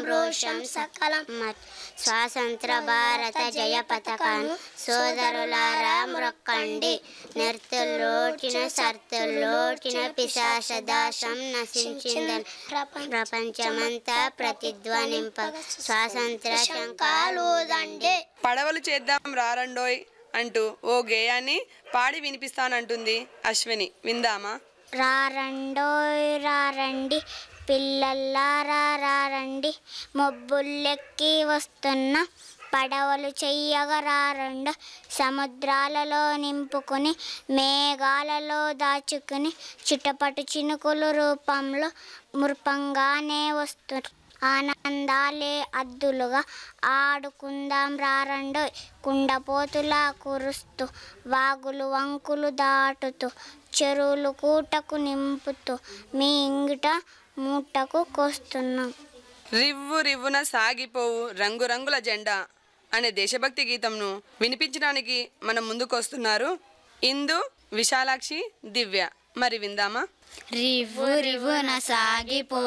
రోషం సకలం స్వాతంత్ర భారత జయ పథకం సోదరులారా మ్రొక్కండి నెర్తుల్లోచిన సర్తుల్లోచిన పిశాచ దాశం నశించిందని ప్రపంచమంతా ప్రతిధ్వనింప స్వాతంత్ర శంకాలుదండి పడవలు చేద్దాం రారండోయ్ అంటూ ఓ గేయాన్ని పాడి వినిపిస్తానంటుంది అశ్విని విందామా రారండోయ్ రారండి పిల్లల్లారా రారండి మొబ్బుల్లెక్కి వస్తున్న పడవలు చెయ్యగా రారండు సముద్రాలలో నింపుకుని మేఘాలలో దాచుకుని చిటపటు చినుకులు రూపంలో ముర్పంగానే వస్తారు ఆనందాలే అద్దులుగా ఆడుకుందాం రారండోయ్ కుండపోతులా కురుస్తూ వాగులు వంకులు దాటుతూ చెరువులు కూటకు నింపుతూ మీ ఇంగిట మూటకు కోస్తున్నాం రివ్వు రివ్వున సాగిపోవు రంగురంగుల జెండా అనే దేశభక్తి గీతంను వినిపించడానికి మన ముందుకొస్తున్నారు ఇందు విశాలాక్షి దివ్య మరి విందామా రివ్వు రివ్వున సాగిపో